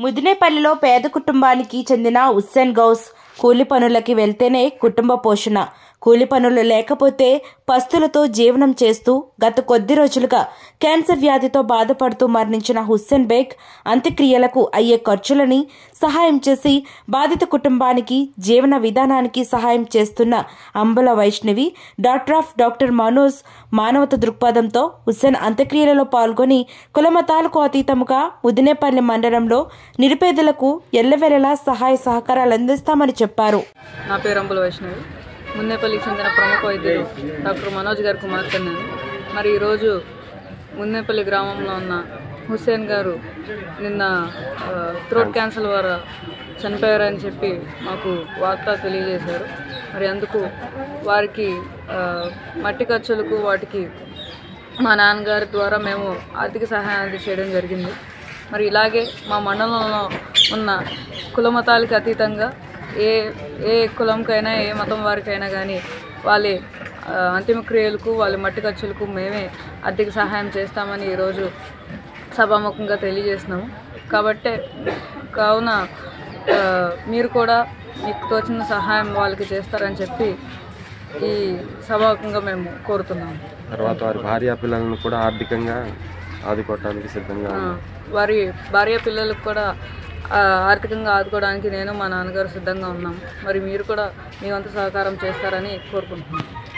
ముదినేపల్లిలో పేద కుటుంబానికి చెందిన హుస్సేన్ గౌస్ కూలి పనులకి వెళ్తేనే కుటుంబ పోషణ కూలి పనులు లేకపోతే పస్తులతో జీవనం చేస్తూ గత కొద్ది రోజులుగా క్యాన్సర్ వ్యాధితో బాధపడుతూ మరణించిన హుస్సేన్ బేగ్ అంత్యక్రియలకు అయ్యే ఖర్చులని సహాయం చేసి బాధిత కుటుంబానికి జీవన విధానానికి సహాయం చేస్తున్న Ambala Vaishnavi doctor of doctor Manoj మానవత దృక్పథంతో హుస్సేన్ అంత్యక్రియలలో పాల్గొని కులమతాలకు అతీతముగా ఉదినేపల్లి మండలంలో నిరుపేదలకు ఎల్లవెల్లలా సహాయ సహకారాలు అందిస్తామని చెప్పారు నా పేరు అంబుల వైష్ణవి మున్నేపల్లికి చెందిన ప్రముఖ వైద్యుడు డాక్టర్ మనోజ్ గారి కుమార్తె నేను మరి ఈరోజు మున్నేపల్లి గ్రామంలో ఉన్న హుస్సేన్ గారు నిన్న థ్రోట్ క్యాన్సర్ ద్వారా చనిపోయారని చెప్పి మాకు వార్త తెలియజేశారు మరి అందుకు వారికి ఆ, మట్టి ఖర్చులకు వాటికి మా నాన్నగారి ద్వారా మేము ఆర్థిక సహాయం అందజేయడం జరిగింది మరి ఇలాగే మా మండలంలో ఉన్న కులమతాలకు అతీతంగా ఏ ఏ కులంకైనా ఏ మతం వారికైనా కానీ వాళ్ళ ఆ, అంతిమ క్రియలకు వాళ్ళ మట్టి ఖర్చులకు మేమే ఆర్థిక సహాయం చేస్తామని ఈరోజు సభాముఖంగా తెలియజేస్తున్నాము కాబట్టే కావున ఆ, మీరు కూడా మీకు తోచిన సహాయం వాళ్ళకి చేస్తారని చెప్పి ఈ సభాముఖంగా మేము కోరుతున్నాము తర్వాత వారి భార్య పిల్లలను కూడా ఆర్థికంగా ఆదుకోవటానికి సిద్ధంగా ఆ, వారి భార్య పిల్లలకు కూడా ఆ, ఆర్థికంగా ఆదుకోవడానికి నేను మా నాన్నగారు సిద్ధంగా ఉన్నాం మరి మీరు కూడా మీ వంతు సహకారం చేస్తారని కోరుకుంటున్నాను